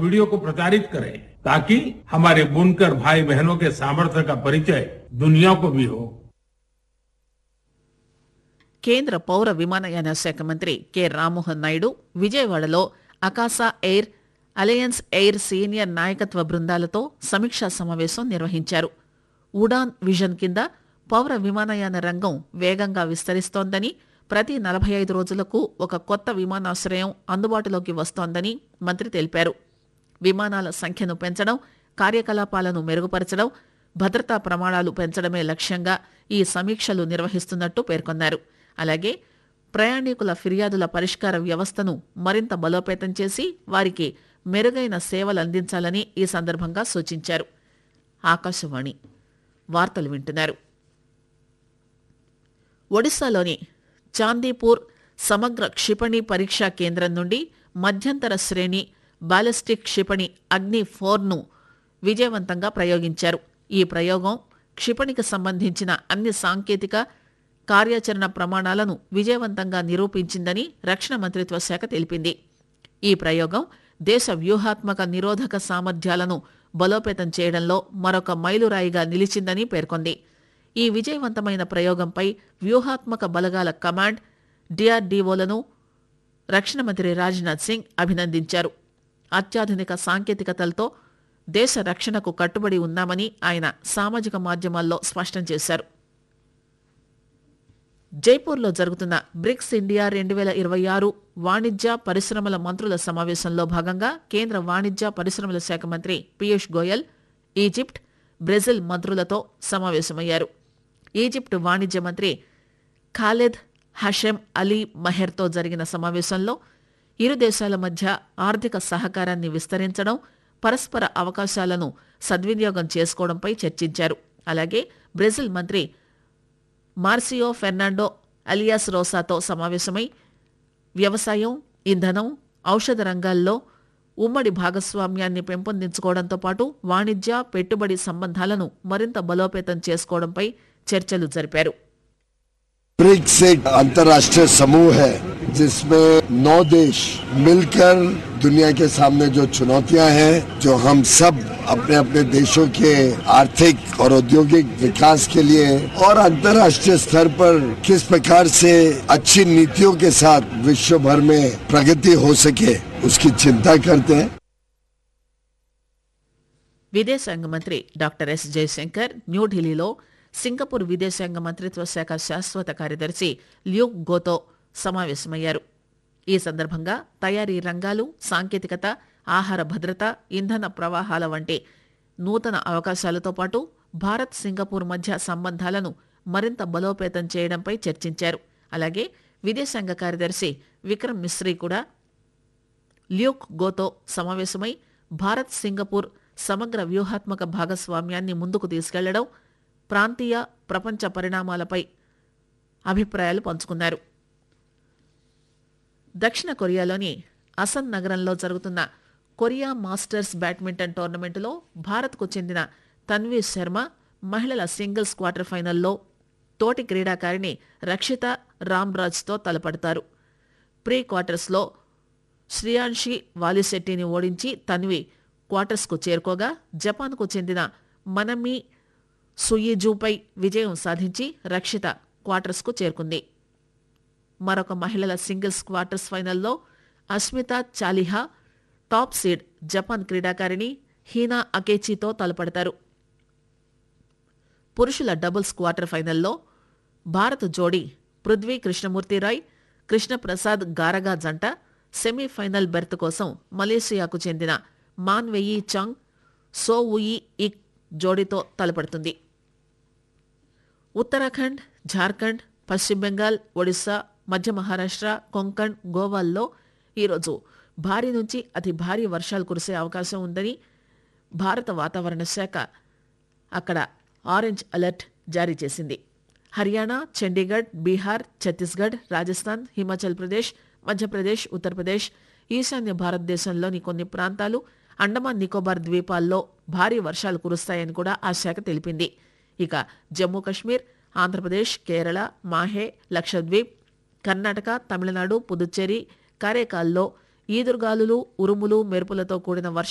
video को प्रचारित करें ताकि हमारे बुनकर भाई बहनों के सामर्थ्य का परिचय दुनिया को भी हो కేంద్ర పౌర విమానయాన శాఖ మంత్రి కె రామ్మోహన్ నాయుడు విజయవాడలో Akasa Air Alliance Air senior నాయకత్వ బృందాలతో సమీక్షా సమావేశం నిర్వహించారు ఉడాన్ విజన్ కింద పౌర విమానయాన రంగం వేగంగా విస్తరిస్తోందని ప్రతి నలభై ఐదు రోజులకు ఒక కొత్త విమానాశ్రయం అందుబాటులోకి వస్తోందని మంత్రి తెలిపారు విమానాల సంఖ్యను పెంచడం కార్యకలాపాలను మెరుగుపరచడం భద్రతా ప్రమాణాలు పెంచడమే లక్ష్యంగా ఈ సమీక్షలు నిర్వహిస్తున్నట్టు పేర్కొన్నారు అలాగే ప్రయాణికుల ఫిర్యాదుల పరిష్కార వ్యవస్థను మరింత బలోపేతం చేసి వారికి మెరుగైన సేవలు అందించాలని ఈ సందర్భంగా సూచించారు ఆకాశవాణి వార్తలు వింటున్నారు ఒడిశాలోని చాందీపూర్ సమగ్ర క్షిపణి పరీక్షా కేంద్రం నుండి మధ్యంతర శ్రేణి బాలిస్టిక్ క్షిపణి అగ్ని ఫోర్ను విజయవంతంగా ప్రయోగించారు ఈ ప్రయోగం క్షిపణికి సంబంధించిన అన్ని సాంకేతిక కార్యాచరణ ప్రమాణాలను విజయవంతంగా నిరూపించిందని రక్షణ మంత్రిత్వ శాఖ తెలిపింది ఈ ప్రయోగం దేశ వ్యూహాత్మక నిరోధక సామర్థ్యాలను బలోపేతం చేయడంలో మరొక మైలురాయిగా నిలిచిందని పేర్కొంది ఈ విజయవంతమైన ప్రయోగంపై వ్యూహాత్మక బలగాల కమాండ్ డిఆర్డీఓలను రక్షణ మంత్రి రాజ్నాథ్ సింగ్ అభినందించారు అత్యాధునిక సాంకేతికతలతో దేశ రక్షణకు కట్టుబడి ఉన్నామని ఆయన సామాజిక మాధ్యమాల్లో స్పష్టం చేశారు జైపూర్లో జరుగుతున్న బ్రిక్స్ ఇండియా రెండు వేల ఇరవై ఆరు వాణిజ్య పరిశ్రమల మంత్రుల సమావేశంలో భాగంగా కేంద్ర వాణిజ్య పరిశ్రమల శాఖ మంత్రి పీయూష్ గోయల్ ఈజిప్ట్ బ్రెజిల్ మంత్రులతో సమావేశమయ్యారు ఈజిప్ట్ వాణిజ్య మంత్రి ఖాలిద్ హషెం అలీ మహెర్తో జరిగిన సమావేశంలో ఇరు దేశాల మధ్య ఆర్థిక సహకారాన్ని విస్తరించడం పరస్పర అవకాశాలను సద్వినియోగం చేసుకోవడంపై చర్చించారు అలాగే బ్రెజిల్ మంత్రి మార్సియో ఫెర్నాండో అలియాస్ రోసాతో సమావేశమై వ్యవసాయం ఇంధనం ఔషధ రంగాల్లో ఉమ్మడి భాగస్వామ్యాన్ని పెంపొందించుకోవడంతో పాటు వాణిజ్య పెట్టుబడి సంబంధాలను మరింత బలోపేతం చేసుకోవడంపై చర్చలు జరిపారు ब्रिक्स एक अंतर्राष्ट्रीय समूह है जिसमें नौ देश मिलकर दुनिया के सामने जो चुनौतियां हैं जो हम सब अपने अपने देशों के आर्थिक और औद्योगिक विकास के लिए और अंतर्राष्ट्रीय स्तर पर किस प्रकार से अच्छी नीतियों के साथ विश्व भर में प्रगति हो सके उसकी चिंता करते हैं విదేశాంగ మంత్రి డాక్టర్ ఎస్ జయశంకర్ న్యూఢిల్లీలో సింగపూర్ విదేశాంగ మంత్రిత్వ శాఖ శాశ్వత కార్యదర్శి ల్యూక్ గోతో సమావేశమయ్యారు ఈ సందర్భంగా తయారీ రంగాలు సాంకేతికత ఆహార భద్రత ఇంధన ప్రవాహాల వంటి నూతన అవకాశాలతో పాటు భారత్ సింగపూర్ మధ్య సంబంధాలను మరింత బలోపేతం చేయడంపై చర్చించారు అలాగే విదేశాంగ కార్యదర్శి విక్రమ్ మిశ్రీ కూడా ల్యూక్ గోతో సమావేశమై భారత్ సింగపూర్ సమగ్ర వ్యూహాత్మక భాగస్వామ్యాన్ని ముందుకు తీసుకెళ్లడం ప్రాంతీయ ప్రపంచ పరిణామాలపై అభిప్రాయాలు పంచుకున్నారు దక్షిణ కొరియాలోని అసన్ నగరంలో జరుగుతున్న కొరియా మాస్టర్స్ బ్యాడ్మింటన్ టోర్నమెంటులో భారత్కు చెందిన తన్వీ శర్మ మహిళల సింగిల్స్ క్వార్టర్ ఫైనల్లో తోటి క్రీడాకారిణి రక్షిత రామ్రాజ్తో తలపడతారు ప్రీ క్వార్టర్స్లో శ్రియాన్షి వాలిశెట్టిని ఓడించి తన్వి క్వార్టర్స్కు చేరుకోగా జపాన్కు చెందిన మనమి సుయిజూపై విజయం సాధించి రక్షిత క్వార్టర్స్కు చేరుకుంది మరొక మహిళల సింగిల్స్ క్వార్టర్స్ ఫైనల్లో Ashmita Chaliha top seed Japan క్రీడాకారిణి హీనా అకేచితో తలపడతారు పురుషుల డబుల్స్ క్వార్టర్ ఫైనల్లో భారత జోడీ పృథ్వీ కృష్ణమూర్తిరాయ్ కృష్ణప్రసాద్ గారగా జంట సెమీఫైనల్ బెర్త్ కోసం మలేషియాకు చెందిన మాన్వెయి చాంగ్ సోవుయి ఇక్ జోడీతో తలపడుతుంది ఉత్తరాఖండ్ జార్ఖండ్ పశ్చిమ బెంగాల్ ఒడిశా మధ్య మహారాష్ట్ర కొంకణ్ గోవాల్లో ఈరోజు భారీ నుంచి అతి భారీ వర్షాలు కురిసే అవకాశం ఉందని భారత వాతావరణ శాఖ అక్కడ ఆరెంజ్ అలర్ట్ జారీ చేసింది హర్యానా చండీగఢ్ బీహార్ ఛత్తీస్గఢ్ రాజస్థాన్ హిమాచల్ ప్రదేశ్ మధ్యప్రదేశ్ ఉత్తరప్రదేశ్ ఈశాన్య భారతదేశంలోని కొన్ని ప్రాంతాలు అండమాన్ నికోబార్ ద్వీపాల్లో భారీ వర్షాలు కురుస్తాయని కూడా ఆ శాఖ తెలిపింది ఇక జమ్మూ కశ్మీర్ ఆంధ్రప్రదేశ్ కేరళ మాహే లక్షద్వీప్ కర్ణాటక తమిళనాడు పుదుచ్చేరి కారేకాల్లో ఈదురుగాలులు ఉరుములు మెరుపులతో కూడిన వర్ష